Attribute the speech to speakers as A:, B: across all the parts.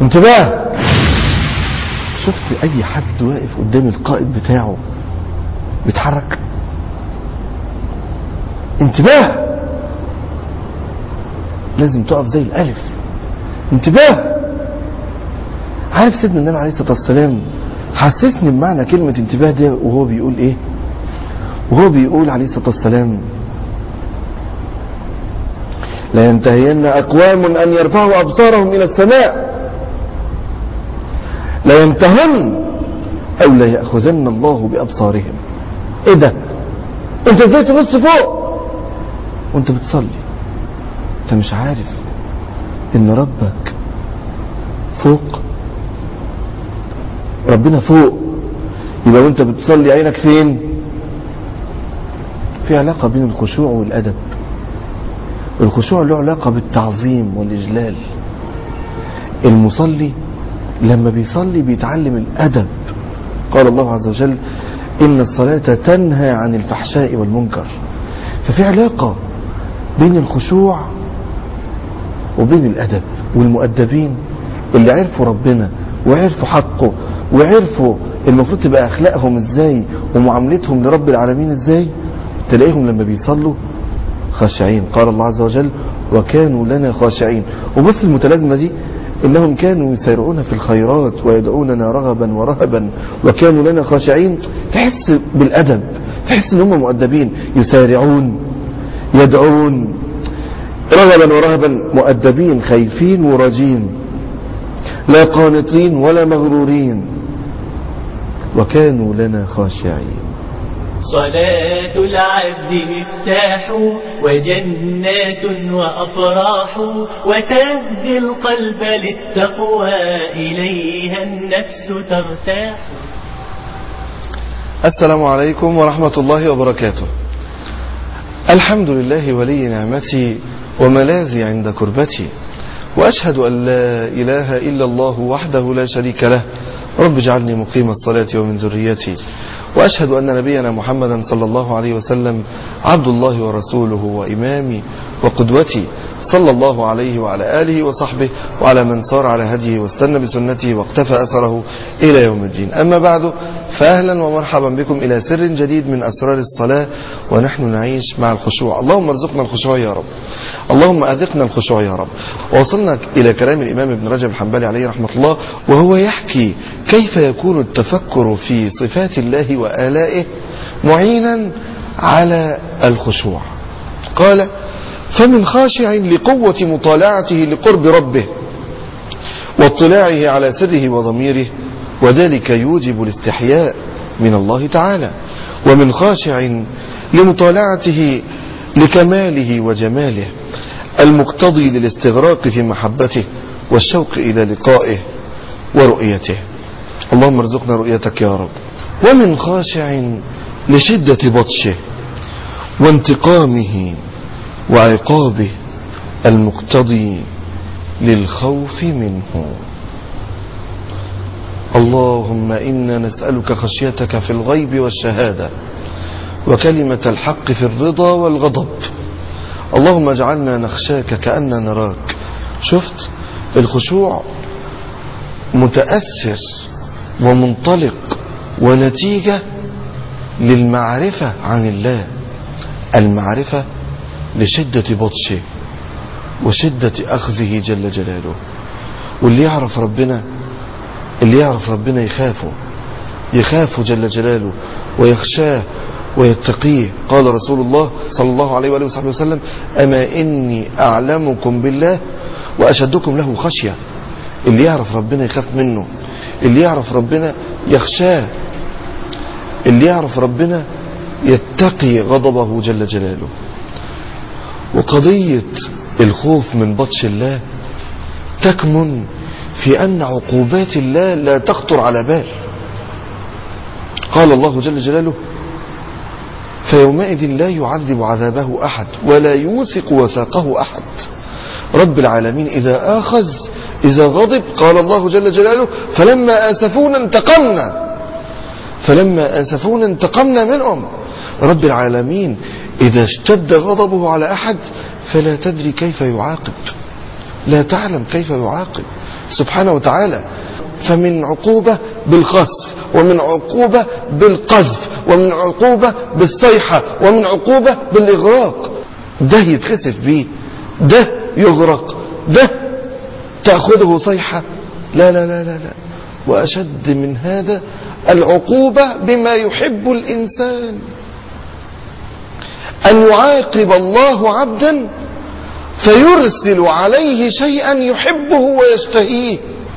A: انتباه شفت اي حد واقف قدام القائد بتاعه بيتحرك انتباه لازم تقف زي الالف انتباه عارف سيدنا النبي عليه الصلاه والسلام حسسني بمعنى كلمه انتباه ده وهو بيقول ايه وهو بيقول عليه الصلاه والسلام لا ينتهين اقوام ان يرفعوا ابصارهم الى السماء لا ينتهن او لا ياخذن الله بابصارهم ايه ده انت ازاي تبص فوق وانت بتصلي انت مش عارف ان ربك فوق ربنا فوق يبقى وانت بتصلي عينك فين في علاقة بين الخشوع والأدب الخشوع له علاقة بالتعظيم والإجلال المصلي لما بيصلي بيتعلم الأدب قال الله عز وجل إن الصلاة تنهى عن الفحشاء والمنكر ففي علاقة بين الخشوع وبين الأدب والمؤدبين اللي عرفوا ربنا وعرفوا حقه وعرفوا المفروض تبقى أخلاقهم إزاي ومعاملتهم لرب العالمين إزاي تلاقيهم لما بيصلوا خاشعين قال الله عز وجل وكانوا لنا خاشعين وبص المتلازمة دي إنهم كانوا يسارعون في الخيرات ويدعوننا رغبا ورهبا وكانوا لنا خاشعين تحس بالأدب تحس إن هم مؤدبين يسارعون يدعون رغبا ورهبا مؤدبين خايفين وراجين لا قانطين ولا مغرورين وكانوا لنا خاشعين
B: صلاة العبد مفتاح وجنات وأفراح وتهدي القلب للتقوى إليها النفس ترتاح
A: السلام عليكم ورحمة الله وبركاته الحمد لله ولي نعمتي وملاذي عند كربتي وأشهد أن لا إله إلا الله وحده لا شريك له رب اجعلني مقيم الصلاة ومن ذريتي وأشهد أن نبينا محمدا صلى الله عليه وسلم عبد الله ورسوله وإمامي وقدوتي صلى الله عليه وعلى آله وصحبه وعلى من صار على هديه واستنى بسنته واقتفى أثره إلى يوم الدين أما بعد فأهلا ومرحبا بكم إلى سر جديد من أسرار الصلاة ونحن نعيش مع الخشوع اللهم ارزقنا الخشوع يا رب اللهم أذقنا الخشوع يا رب ووصلنا إلى كلام الإمام ابن رجب الحنبلي عليه رحمة الله وهو يحكي كيف يكون التفكر في صفات الله وآلائه معينا على الخشوع قال فمن خاشع لقوة مطالعته لقرب ربه واطلاعه على سره وضميره وذلك يوجب الاستحياء من الله تعالى ومن خاشع لمطالعته لكماله وجماله المقتضي للاستغراق في محبته والشوق إلى لقائه ورؤيته اللهم ارزقنا رؤيتك يا رب ومن خاشع لشدة بطشه وانتقامه وعقابه المقتضي للخوف منه اللهم إنا نسألك خشيتك في الغيب والشهادة وكلمة الحق في الرضا والغضب اللهم اجعلنا نخشاك كأننا نراك شفت الخشوع متأثر ومنطلق ونتيجة للمعرفة عن الله المعرفة لشدة بطشه وشدة أخذه جل جلاله واللي يعرف ربنا اللي يعرف ربنا يخافه يخافه جل جلاله ويخشاه ويتقيه قال رسول الله صلى الله عليه وآله وصحبه وسلم أما إني أعلمكم بالله وأشدكم له خشية اللي يعرف ربنا يخاف منه اللي يعرف ربنا يخشاه اللي يعرف ربنا يتقي غضبه جل جلاله وقضية الخوف من بطش الله تكمن في أن عقوبات الله لا تخطر على بال قال الله جل جلاله فيومئذ لا يعذب عذابه أحد ولا يوثق وثاقه أحد رب العالمين إذا آخذ إذا غضب قال الله جل جلاله فلما آسفونا انتقمنا فلما آسفونا انتقمنا منهم رب العالمين إذا اشتد غضبه على أحد فلا تدري كيف يعاقب لا تعلم كيف يعاقب سبحانه وتعالى فمن عقوبة بالخسف ومن عقوبة بالقذف ومن عقوبة بالصيحة ومن عقوبة بالإغراق ده يتخسف بيه ده يغرق ده تأخذه صيحة لا لا لا لا لا وأشد من هذا العقوبة بما يحب الإنسان أن يعاقب الله عبدا فيرسل عليه شيئا يحبه ويشتهيه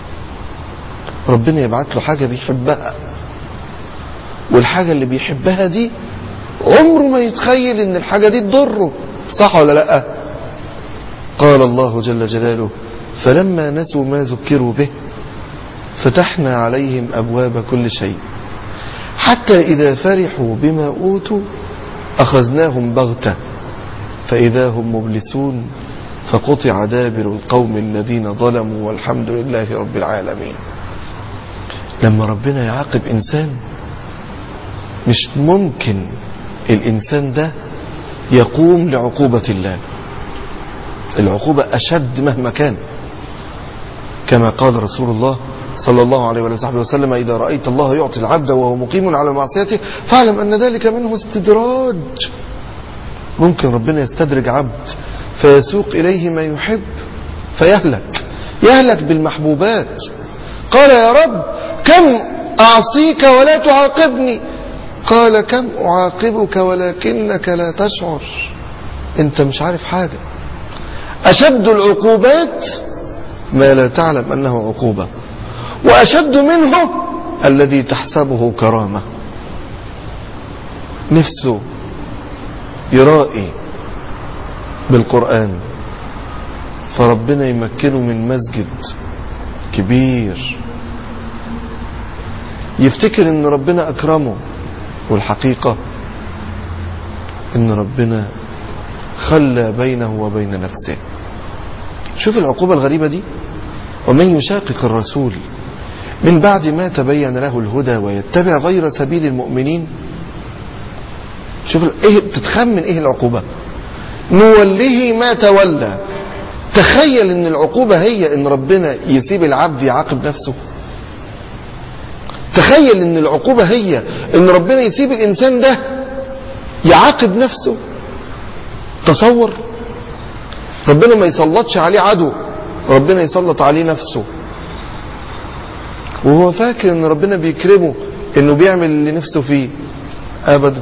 A: ربنا يبعت له حاجة بيحبها والحاجة اللي بيحبها دي عمره ما يتخيل ان الحاجة دي تضره صح ولا لا قال الله جل جلاله فلما نسوا ما ذكروا به فتحنا عليهم أبواب كل شيء حتى إذا فرحوا بما أوتوا أخذناهم بغتة فإذا هم مبلسون فقطع دابر القوم الذين ظلموا والحمد لله رب العالمين لما ربنا يعاقب إنسان مش ممكن الإنسان ده يقوم لعقوبة الله العقوبة أشد مهما كان كما قال رسول الله صلى الله عليه وصحبه وسلم إذا رأيت الله يعطي العبد وهو مقيم على معصيته فاعلم أن ذلك منه استدراج ممكن ربنا يستدرج عبد فيسوق إليه ما يحب فيهلك يهلك بالمحبوبات قال يا رب كم أعصيك ولا تعاقبني قال كم أعاقبك ولكنك لا تشعر انت مش عارف حاجة أشد العقوبات ما لا تعلم أنه عقوبة وأشد منه الذي تحسبه كرامة نفسه يرائي بالقرآن فربنا يمكنه من مسجد كبير يفتكر ان ربنا اكرمه والحقيقة ان ربنا خلى بينه وبين نفسه شوف العقوبة الغريبة دي ومن يشاقق الرسول من بعد ما تبين له الهدى ويتبع غير سبيل المؤمنين شوف ايه تتخمن ايه العقوبة نوله ما تولى تخيل ان العقوبة هي ان ربنا يسيب العبد يعاقب نفسه تخيل ان العقوبة هي ان ربنا يسيب الانسان ده يعاقب نفسه تصور ربنا ما يسلطش عليه عدو ربنا يسلط عليه نفسه وهو فاكر ان ربنا بيكرمه انه بيعمل اللي نفسه فيه ابدا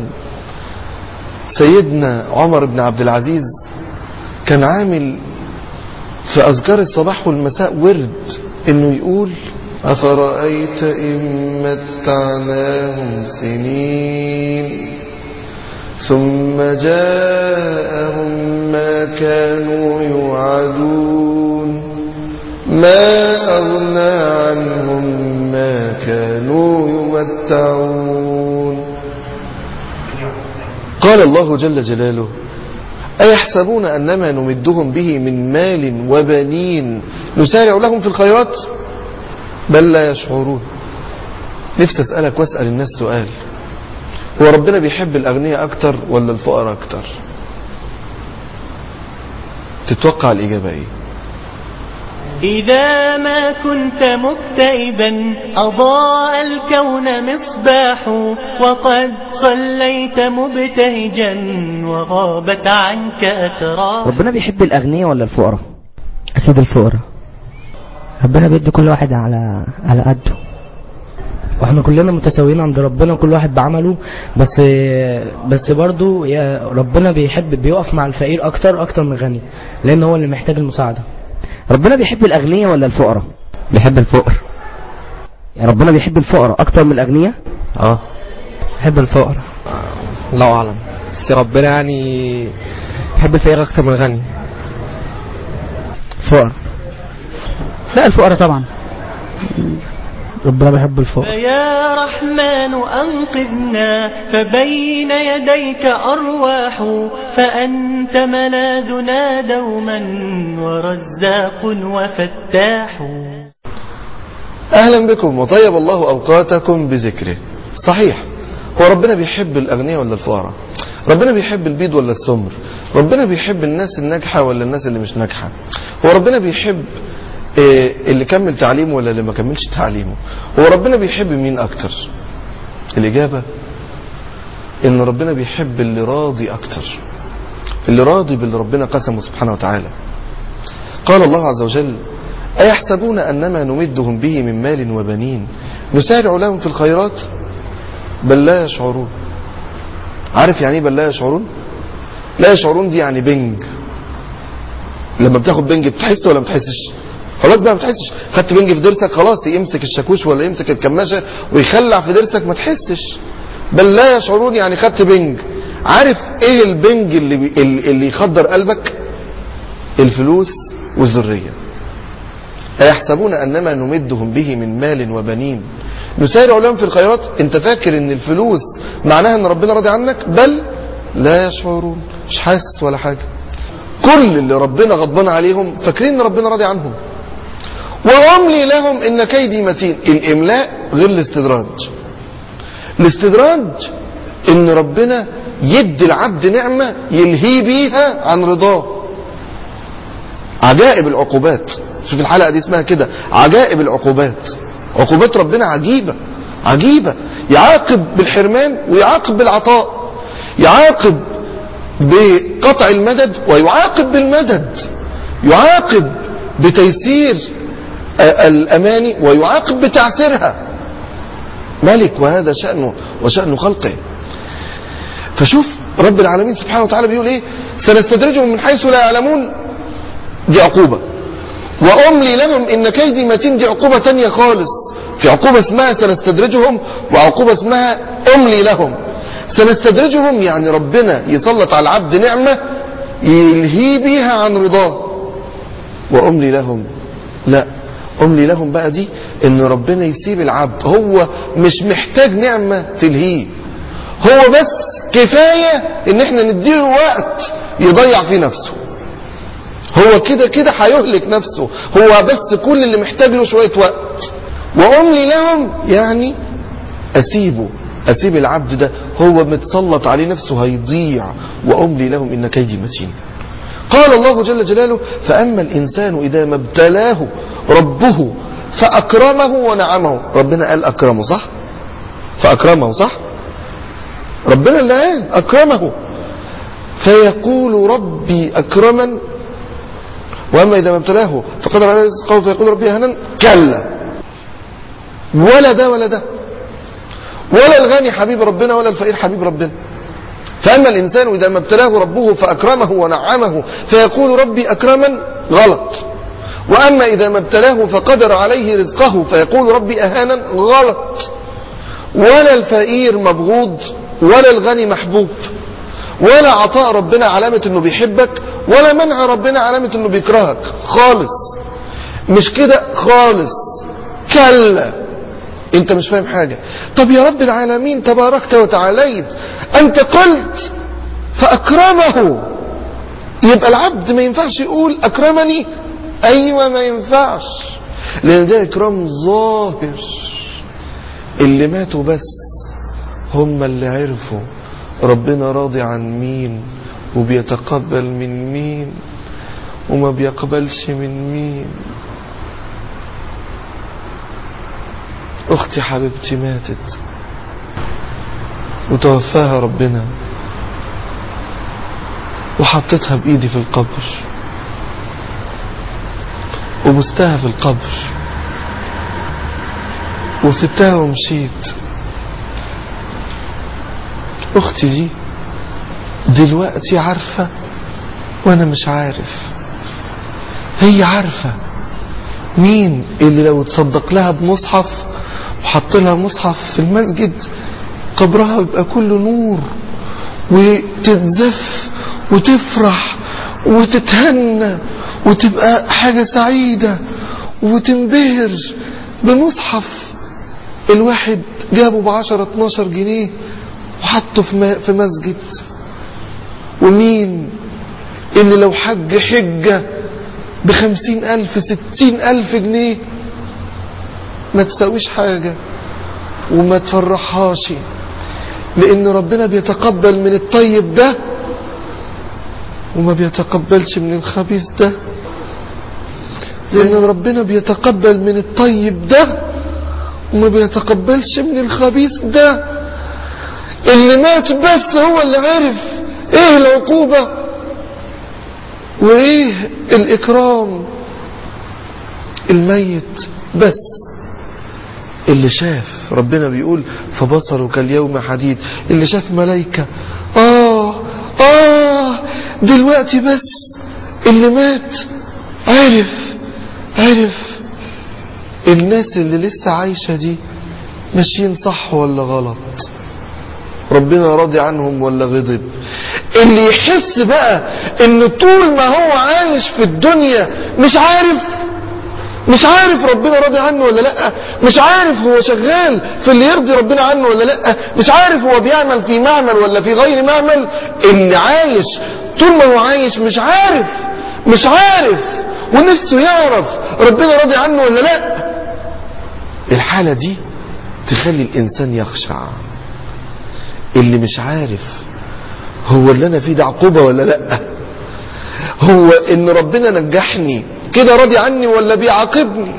A: سيدنا عمر بن عبد العزيز كان عامل في أذكار الصباح والمساء ورد انه يقول أفرأيت إن متعناهم سنين ثم جاءهم ما كانوا يوعدون ما أغنى عنهم ما كانوا يمتعون قال الله جل جلاله أيحسبون أنما نمدهم به من مال وبنين نسارع لهم في الخيرات بل لا يشعرون نفسي أسألك واسأل الناس سؤال هو ربنا بيحب الأغنياء أكتر ولا الفقراء أكتر تتوقع الإجابة إيه
B: إذا ما كنت مكتئبا أضاء الكون مصباح وقد صليت مبتهجا وغابت عنك أتراح
C: ربنا بيحب الأغنياء ولا الفقراء
D: أكيد الفقراء ربنا بيدي كل واحد على على قده واحنا كلنا متساويين عند ربنا كل واحد بعمله بس بس برضو يا ربنا بيحب بيقف مع الفقير اكتر اكتر من الغني لان هو اللي محتاج المساعده
C: ربنا بيحب الأغنياء ولا الفقراء
D: بيحب الفقر
C: يعني ربنا بيحب الفقراء أكتر من الأغنياء
D: اه بيحب الفقر
E: الله اعلم بس ربنا يعني يحب الفقير اكتر من الغني
D: فقر لا الفقراء طبعا ربنا بيحب الفقر
B: فيا رحمن أنقذنا فبين يديك أرواح فأنت ملاذنا دوما ورزاق وفتاح
A: أهلا بكم وطيب الله أوقاتكم بذكره صحيح هو ربنا بيحب الأغنياء ولا الفقراء ربنا بيحب البيض ولا السمر ربنا بيحب الناس الناجحة ولا الناس اللي مش ناجحة هو ربنا بيحب إيه اللي كمل تعليمه ولا اللي ما كملش تعليمه هو ربنا بيحب مين اكتر الاجابة ان ربنا بيحب اللي راضي اكتر اللي راضي باللي ربنا قسمه سبحانه وتعالى قال الله عز وجل أيحسبون أنما نمدهم به من مال وبنين نسارع لهم في الخيرات بل لا يشعرون عارف يعني ايه بل لا يشعرون لا يشعرون دي يعني بنج لما بتاخد بنج بتحس ولا ما بتحسش خلاص بقى ما بتحسش خدت بنج في ضرسك خلاص يمسك الشاكوش ولا يمسك الكماشة ويخلع في ضرسك ما تحسش بل لا يشعرون يعني خدت بنج عارف ايه البنج اللي بي اللي يخدر قلبك الفلوس والذريه أيحسبون أنما نمدهم به من مال وبنين نسارع لهم في الخيرات انت فاكر ان الفلوس معناها ان ربنا راضي عنك بل لا يشعرون مش حاسس ولا حاجة كل اللي ربنا غضبان عليهم فاكرين ان ربنا راضي عنهم وأملي لهم ان كيدي متين الاملاء غير الاستدراج الاستدراج ان ربنا يدي العبد نعمة يلهي بيها عن رضاه عجائب العقوبات شوف الحلقة دي اسمها كده عجائب العقوبات عقوبات ربنا عجيبة عجيبة يعاقب بالحرمان ويعاقب بالعطاء يعاقب بقطع المدد ويعاقب بالمدد يعاقب بتيسير الأماني ويعاقب بتعسيرها ملك وهذا شأنه وشأن خلقه فشوف رب العالمين سبحانه وتعالى بيقول ايه سنستدرجهم من حيث لا يعلمون دي عقوبة وأملي لهم إن كيدي متين دي عقوبة تانية خالص في عقوبة اسمها سنستدرجهم وعقوبة اسمها أملي لهم سنستدرجهم يعني ربنا يسلط على العبد نعمة يلهي بيها عن رضاه وأملي لهم لا أملي لهم بقى دي إن ربنا يسيب العبد هو مش محتاج نعمة تلهيه هو بس كفاية إن احنا نديله وقت يضيع فيه نفسه هو كده كده هيهلك نفسه هو بس كل اللي محتاج له شوية وقت وأملي لهم يعني أسيبه أسيب العبد ده هو متسلط عليه نفسه هيضيع وأملي لهم إن كيدي متين قال الله جل جلاله فأما الإنسان إذا ما ابتلاه ربه فأكرمه ونعمه ربنا قال أكرمه صح فأكرمه صح ربنا اللي قال أكرمه فيقول ربي أكرمن وأما إذا ما ابتلاه فقدر عليه رزقه فيقول ربي أهنا كلا ولا ده ولا ده ولا الغني حبيب ربنا ولا الفقير حبيب ربنا فأما الإنسان إذا ما ابتلاه ربه فأكرمه ونعمه فيقول ربي أكرمن غلط وأما إذا ما ابتلاه فقدر عليه رزقه فيقول ربي أهانا غلط ولا الفقير مبغوض ولا الغني محبوب ولا عطاء ربنا علامة انه بيحبك ولا منع ربنا علامة انه بيكرهك خالص مش كده خالص كلا انت مش فاهم حاجة طب يا رب العالمين تباركت وتعاليت انت قلت فاكرمه يبقى العبد ما ينفعش يقول اكرمني ايوه ما ينفعش لان ده اكرام ظاهر اللي ماتوا بس هم اللي عرفوا ربنا راضي عن مين وبيتقبل من مين وما بيقبلش من مين اختي حبيبتي ماتت وتوفاها ربنا وحطيتها بايدي في القبر وبستها في القبر وسبتها ومشيت اختي دي دلوقتي عارفة وانا مش عارف هي عارفة مين اللي لو تصدق لها بمصحف وحط لها مصحف في المسجد قبرها يبقى كله نور وتتزف وتفرح وتتهنى وتبقى حاجة سعيدة وتنبهر بمصحف الواحد جابه بعشرة اتناشر جنيه وحطه في في مسجد ومين اللي لو حج حجة بخمسين ألف ستين ألف جنيه ما تساويش حاجة وما تفرحهاش لأن ربنا بيتقبل من الطيب ده وما بيتقبلش من الخبيث ده لأن ربنا بيتقبل من الطيب ده وما بيتقبلش من الخبيث ده اللي مات بس هو اللي عارف ايه العقوبة وايه الاكرام الميت بس اللي شاف ربنا بيقول فبصرك اليوم حديد اللي شاف ملايكة اه اه دلوقتي بس اللي مات عارف عارف الناس اللي لسه عايشة دي ماشيين صح ولا غلط ربنا راضي عنهم ولا غضب اللي يحس بقى ان طول ما هو عايش في الدنيا مش عارف مش عارف ربنا راضي عنه ولا لا مش عارف هو شغال في اللي يرضي ربنا عنه ولا لا مش عارف هو بيعمل في معمل ولا في غير معمل اللي عايش طول ما هو عايش مش عارف مش عارف ونفسه يعرف ربنا راضي عنه ولا لا الحالة دي تخلي الإنسان يخشع اللي مش عارف هو اللي أنا فيه ده عقوبة ولا لا هو إن ربنا نجحني كده راضي عني ولا بيعاقبني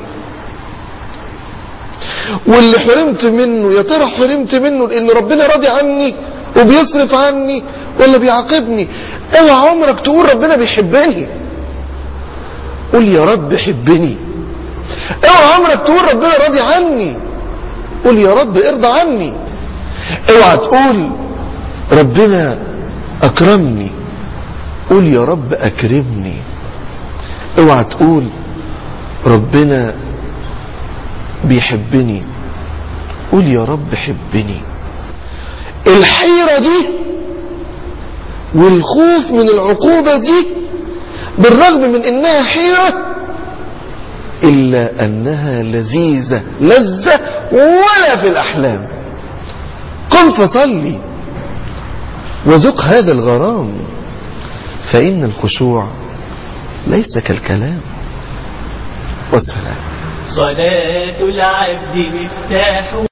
A: واللي حرمت منه يا ترى حرمت منه لان ربنا راضي عني وبيصرف عني ولا بيعاقبني اوعى عمرك تقول ربنا بيحبني قول يا رب حبني اوعى عمرك تقول ربنا راضي عني قول يا رب ارضى عني اوعى تقول ربنا اكرمني قول يا رب اكرمني اوعى تقول ربنا بيحبني قول يا رب حبني الحيرة دي والخوف من العقوبة دي بالرغم من انها حيرة الا انها لذيذة لذة ولا في الاحلام قم فصلي وذق هذا الغرام فان الخشوع ليس كالكلام والسلام
B: صلاة العبد مفتاح